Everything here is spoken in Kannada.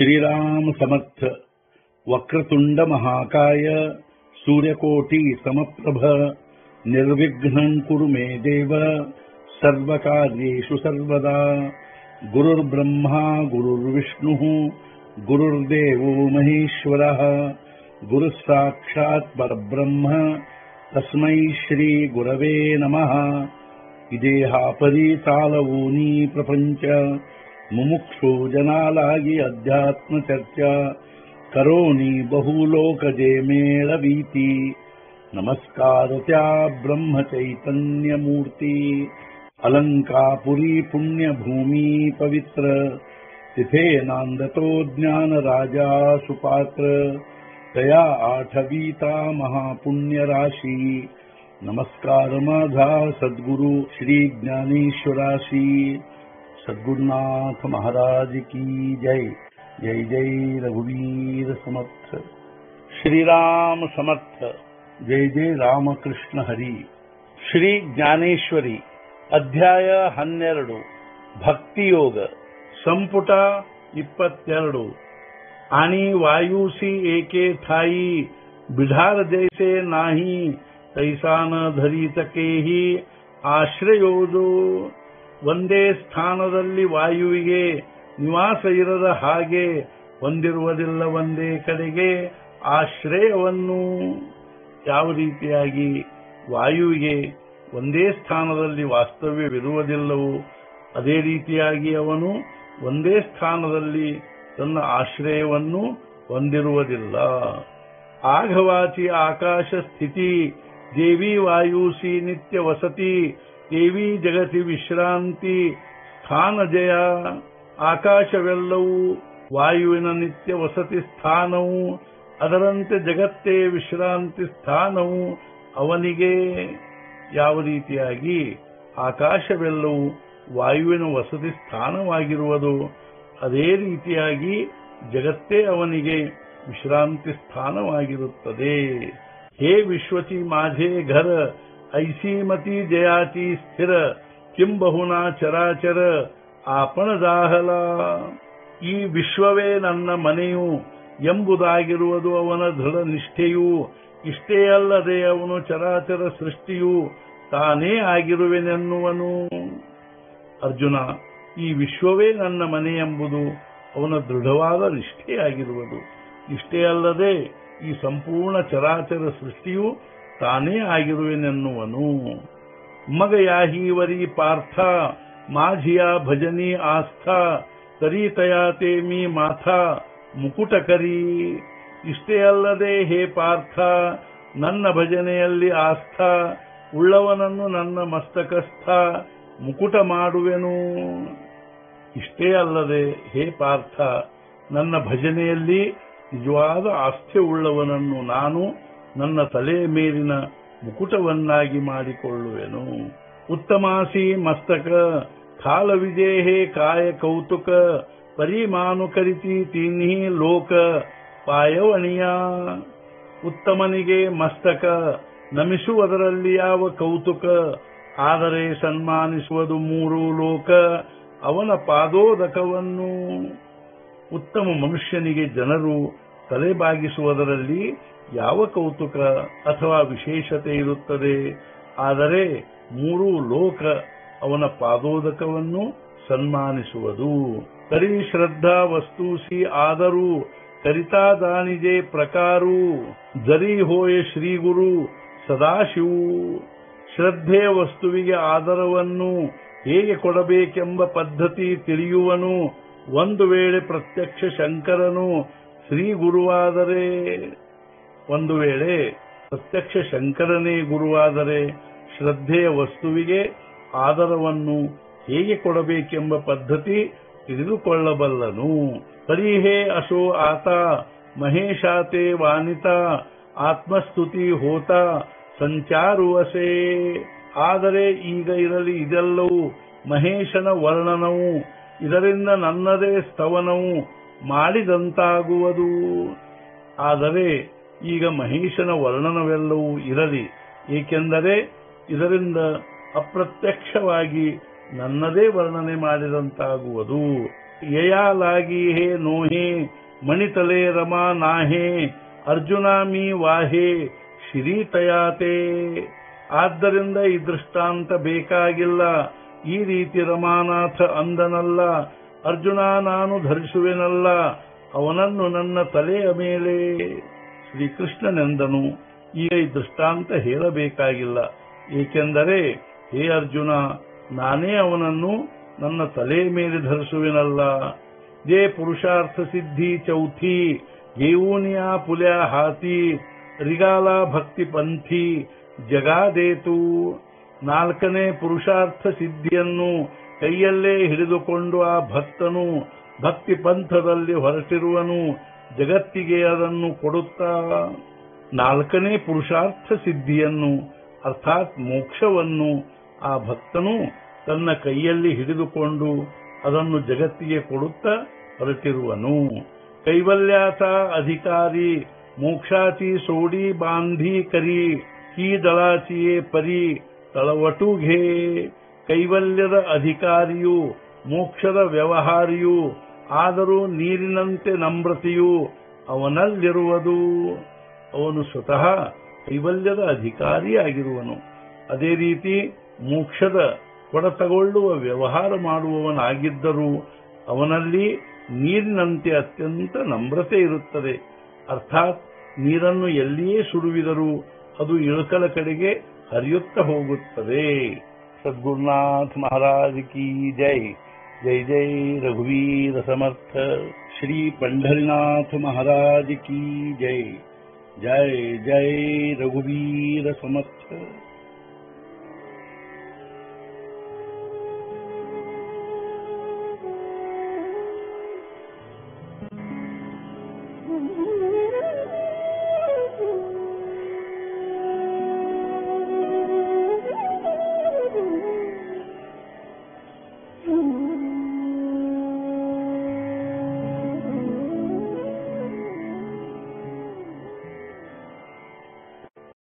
श्रीराम समर्थ वक्रतुंड महाकाय सूर्यकोटि समप्रभ निर्विघ्नं कुरु मे देव सर्वकार्येषु सर्वदा गुरुर्ब्रह्मा गुरुर्विष्णुः गुरुर्देवो महेश्वरः गुरुः साक्षात् परब्रह्म तस्मै श्रीगुरवे नमः ಇದೇಹಾಪರಿ ತಾಳವೂನಿ ಪ್ರಪಂಚ ಮುಮುಕ್ಷು ಜನಾಲಾಗಿ ಅಧ್ಯಾತ್ಮ ಚರ್ಚಾ ಕರೋನಿ ಬಹುಲೋಕಜೆ ಮೇಳವೀತಿ ನಮಸ್ಕಾರ ತ್ಯಾ ಬ್ರಹ್ಮ ಚೈತನ್ಯ ಮೂರ್ತಿ ಅಲಂಕಾಪುರಿ ಪುಣ್ಯ ಭೂಮಿ ಪವಿತ್ರ तिथे नांदतो ज्ञान राजा सुपात्र तया आठवीता महापुण्य राशी नमस्कार माझा सद्गुरु श्री ज्ञानेश्वराशी सद्गुरुनाथ महाराज की जय जय जय रघुवीर समर्थ श्रीराम समर्थ जय जय ರಾಮಕೃಷ್ಣ ಹರಿ ಶ್ರೀ ಜ್ಞಾನೇಶ್ವರಿ ಅಧ್ಯಾಯ ಹನ್ನೆರಡು ಭಕ್ತಿಯೋಗ ಸಂಪುಟ ಇಪ್ಪತ್ತೆರಡು आणि वायुसी एके ठाई बिढार जैसे नाही तैसा न धरी ತಕೇಹಿ ಆಶ್ರಯೋದು ಒಂದೇ ಸ್ಥಾನದಲ್ಲಿ ವಾಯುವಿಗೆ ನಿವಾಸ ಇರದ ಹಾಗೆ ಹೊಂದಿರುವುದಿಲ್ಲ ಒಂದೇ ಕಡೆಗೆ ಆಶ್ರಯವನ್ನು ಯಾವ ರೀತಿಯಾಗಿ ವಾಯುವಿಗೆ ಒಂದೇ ಸ್ಥಾನದಲ್ಲಿ ವಾಸ್ತವ್ಯವಿರುವುದಿಲ್ಲವೋ ಅದೇ ರೀತಿಯಾಗಿ ಅವನು ಒಂದೇ ಸ್ಥಾನದಲ್ಲಿ ತನ್ನ ಆಶ್ರಯವನ್ನು ಹೊಂದಿರುವುದಿಲ್ಲ ಆಘವಾಚಿ ಆಕಾಶ ಸ್ಥಿತಿ ದೇವಿ ವಾಯುಸಿ ನಿತ್ಯ ವಸತಿ ದೇವಿ ಜಗತಿ ವಿಶ್ರಾಂತಿ ಸ್ಥಾನ ಜಯ ಆಕಾಶವೆಲ್ಲವೂ ವಾಯುವಿನ ನಿತ್ಯ ವಸತಿ ಸ್ಥಾನವು ಅದರಂತೆ ಜಗತ್ತೇ ವಿಶ್ರಾಂತಿ ಸ್ಥಾನವು ಅವನಿಗೆ ಯಾವ ರೀತಿಯಾಗಿ ಆಕಾಶವೆಲ್ಲವೂ ವಾಯುವಿನ ವಸತಿ ಸ್ಥಾನವಾಗಿರುವುದು ಅದೇ ರೀತಿಯಾಗಿ ಜಗತ್ತೇ ಅವನಿಗೆ ವಿಶ್ರಾಂತಿ ಸ್ಥಾನವಾಗಿರುತ್ತದೆ हे विश्वची माझे घर ऐसी मती जयाची स्थिर किं ಬಹುನಾ ಚರಾಚರ ಆಪಣ ದಾಹಲ ಈ ವಿಶ್ವವೇ ನನ್ನ ಮನೆಯು ಎಂಬುದಾಗಿರುವುದು ಅವನ ದೃಢ ನಿಷ್ಠೆಯು ಇಷ್ಟೇ ಅಲ್ಲದೆ ಅವನು ಚರಾಚರ ಸೃಷ್ಟಿಯು ತಾನೇ ಆಗಿರುವೆನೆನ್ನುವನು ಅರ್ಜುನ ಈ ವಿಶ್ವವೇ ನನ್ನ ಮನೆ ಎಂಬುದು ಅವನ ದೃಢವಾದ ನಿಷ್ಠೆಯಾಗಿರುವುದು ಇಷ್ಟೇ ಅಲ್ಲದೆ ಈ ಸಂಪೂರ್ಣ ಚರಾಚರ ಸೃಷ್ಟಿಯು ತಾನೇ ಆಗಿರುವೆನೆನ್ನುವನು ಮಗ ಯಾಹೀವರಿ ಪಾರ್ಥ ಮಾಝಿಯ ಭಜನಿ ಆಸ್ಥಾ ತರೀತಯಾ ತೇಮಿ ಮಾಥಾ ಮುಕುಟ ಕರಿ ಇಷ್ಟೇ ಅಲ್ಲದೆ ಹೇ ಪಾರ್ಥ ನನ್ನ ಭಜನೆಯಲ್ಲಿ ಆಸ್ಥಾ ಉಳ್ಳವನನ್ನು ನನ್ನ ಮಸ್ತಕಸ್ಥ ಮುಕುಟ ಮಾಡುವೆನು ಇಷ್ಟೇ ಅಲ್ಲದೆ ಹೇ ಪಾರ್ಥ ನನ್ನ ಭಜನೆಯಲ್ಲಿ ನಿಜವಾದ ಆಸ್ಥೆ ಉಳ್ಳವನನ್ನು ನಾನು ನನ್ನ ತಲೆಯ ಮೇಲಿನ ಮುಕುಟವನ್ನಾಗಿ ಮಾಡಿಕೊಳ್ಳುವೆನು ಉತ್ತಮಾಸಿ ಮಸ್ತಕ ಕಾಲ ವಿಜೇಹೇ ಕಾಯ ಕೌತುಕ ಪರಿಮಾನು ಕರಿತಿ ತಿನ್ಹಿ ಲೋಕ ಪಾಯವಣಿಯ ಉತ್ತಮನಿಗೆ ಮಸ್ತಕ ನಮಿಸುವುದರಲ್ಲಿ ಯಾವ ಕೌತುಕ ಆದರೆ ಸನ್ಮಾನಿಸುವುದು ಮೂರು ಲೋಕ ಅವನ ಪಾದೋದಕವನ್ನು ಉತ್ತಮ ಮನುಷ್ಯನಿಗೆ ಜನರು ತಲೆಬಾಗಿಸುವುದರಲ್ಲಿ ಯಾವ ಕೌತುಕ ಅಥವಾ ವಿಶೇಷತೆ ಇರುತ್ತದೆ ಆದರೆ ಮೂರು ಲೋಕ ಅವನ ಪಾದೋದಕವನ್ನು ಸನ್ಮಾನಿಸುವುದು ಕರಿ ಶ್ರದ್ಧಾ ವಸ್ತುಸಿ ಆದರೂ ಕರಿತಾದಾನಿಜೆ ಪ್ರಕಾರು ಜರಿ ಹೋಯ ಶ್ರೀಗುರು ಸದಾಶಿವು ಶ್ರದ್ಧೆ ವಸ್ತುವಿಗೆ ಆದರವನ್ನು ಹೇಗೆ ಕೊಡಬೇಕೆಂಬ ಪದ್ಧತಿ ತಿಳಿಯುವನು ಒಂದು ವೇಳೆ ಪ್ರತ್ಯಕ್ಷ ಶಂಕರನು ಶ್ರೀ ಗುರುವಾದರೆ ಒಂದು ವೇಳೆ ಪ್ರತ್ಯಕ್ಷ ಶಂಕರನೇ ಗುರುವಾದರೆ ಶ್ರದ್ಧೆಯ ವಸ್ತುವಿಗೆ ಆದರವನ್ನು ಹೇಗೆ ಕೊಡಬೇಕೆಂಬ ಪದ್ಧತಿ ತಿಳಿದುಕೊಳ್ಳಬಲ್ಲನು ಪರಿಹೇ ಅಶೋ ಆತ ಮಹೇಶಾತೆ ವಾನಿತ ಆತ್ಮಸ್ತುತಿ ಹೋತ ಸಂಚಾರುವಸೆ ಆದರೆ ಈಗ ಇರಲಿ ಇದೆಲ್ಲವೂ ಮಹೇಶನ ವರ್ಣನವು ಇದರಿಂದ ನನ್ನದೇ ಸ್ತವನವು ಮಾಡಿದಂತಾಗುವುದು ಆದರೆ ಈಗ ಮಹೇಶನ ವರ್ಣನವೆಲ್ಲವೂ ಇರಲಿ ಏಕೆಂದರೆ ಇದರಿಂದ ಅಪ್ರತ್ಯಕ್ಷವಾಗಿ ನನ್ನದೇ ವರ್ಣನೆ ಮಾಡಿದಂತಾಗುವುದು ಯಯಾ ಲಾಗಿ ಹೇ ನೋಹೆ ಮಣಿತಲೆ ರಮಾ ನಾಹೆ ಅರ್ಜುನಾಮಿ ವಾಹೆ ಶಿರೀತಯಾತೆ ಆದ್ದರಿಂದ ಈ ದೃಷ್ಟಾಂತ ಬೇಕಾಗಿಲ್ಲ ಈ ರೀತಿ ರಮಾನಾಥ ಅಂದನಲ್ಲ ಅರ್ಜುನ ನಾನು ಧರಿಸುವೆನಲ್ಲ ಅವನನ್ನು ನನ್ನ ತಲೆಯ ಮೇಲೆ ಶ್ರೀಕೃಷ್ಣನೆಂದನು ಈಗ ಈ ದೃಷ್ಟಾಂತ ಹೇಳಬೇಕಾಗಿಲ್ಲ ಏಕೆಂದರೆ ಹೇ ಅರ್ಜುನ ನಾನೇ ಅವನನ್ನು ನನ್ನ ತಲೆಯ ಮೇಲೆ ಧರಿಸುವೆನಲ್ಲ ಜೇ ಪುರುಷಾರ್ಥ ಸಿದ್ಧಿ ಚೌಥಿ ಗೇವೂನಿಯಾ ಪುಲ್ಯ ಹಾತಿ ರಿಗಾಲ ಭಕ್ತಿ ಪಂಥಿ ಜಗಾದೇತು ನಾಲ್ಕನೇ ಪುರುಷಾರ್ಥ ಸಿದ್ಧಿಯನ್ನು ಕೈಯಲ್ಲೇ ಹಿಡಿದುಕೊಂಡು ಆ ಭಕ್ತನು ಭಕ್ತಿ ಪಂಥದಲ್ಲಿ ಹೊರಟಿರುವನು ಜಗತ್ತಿಗೆ ಅದನ್ನು ಕೊಡುತ್ತಾ ನಾಲ್ಕನೇ ಪುರುಷಾರ್ಥ ಸಿದ್ಧಿಯನ್ನು ಅರ್ಥಾತ್ ಮೋಕ್ಷವನ್ನು ಆ ಭಕ್ತನು ತನ್ನ ಕೈಯಲ್ಲಿ ಹಿಡಿದುಕೊಂಡು ಅದನ್ನು ಜಗತ್ತಿಗೆ ಕೊಡುತ್ತಾ ಹೊರಟಿರುವನು ಕೈವಲ್ಯಾತ ಅಧಿಕಾರಿ ಮೋಕ್ಷಾಚಿ ಸೋಡಿ ಬಾಂಧಿ ಕರಿ ಕೀ ದಳಾಚಿಯೇ ಪರಿ ತಳವಟುಘೇ ಕೈವಲ್ಯದ ಅಧಿಕಾರಿಯು ಮೋಕ್ಷದ ವ್ಯವಹಾರಿಯು ಆದರೂ ನೀರಿನಂತೆ ನಮ್ರತೆಯು ಅವನಲ್ಲಿರುವುದು ಅವನು ಸ್ವತಃ ಕೈವಲ್ಯದ ಅಧಿಕಾರಿಯಾಗಿರುವನು ಅದೇ ರೀತಿ ಮೋಕ್ಷದ ಕೊಡ ತಗೊಳ್ಳುವ ವ್ಯವಹಾರ ಮಾಡುವವನಾಗಿದ್ದರೂ ಅವನಲ್ಲಿ ನೀರಿನಂತೆ ಅತ್ಯಂತ ನಮ್ರತೆ ಇರುತ್ತದೆ ಅರ್ಥಾತ್ ನೀರನ್ನು ಎಲ್ಲಿಯೇ ಸುಡುವಿದರೂ ಅದು ಇಳಕಲ ಕಡೆಗೆ ಹರಿಯುತ್ತಾ ಹೋಗುತ್ತದೆ ಸದ್ಗುರುನಾಥ ಮಹಾರಾಜ್ ಕಿ ಜೈ ಜೈ ಜೈ ರಘುವೀರ ಸಮರ್ಥ ಶ್ರೀ पंढरीनाथ महाराज की जय जय जय रघुवीर समर्थ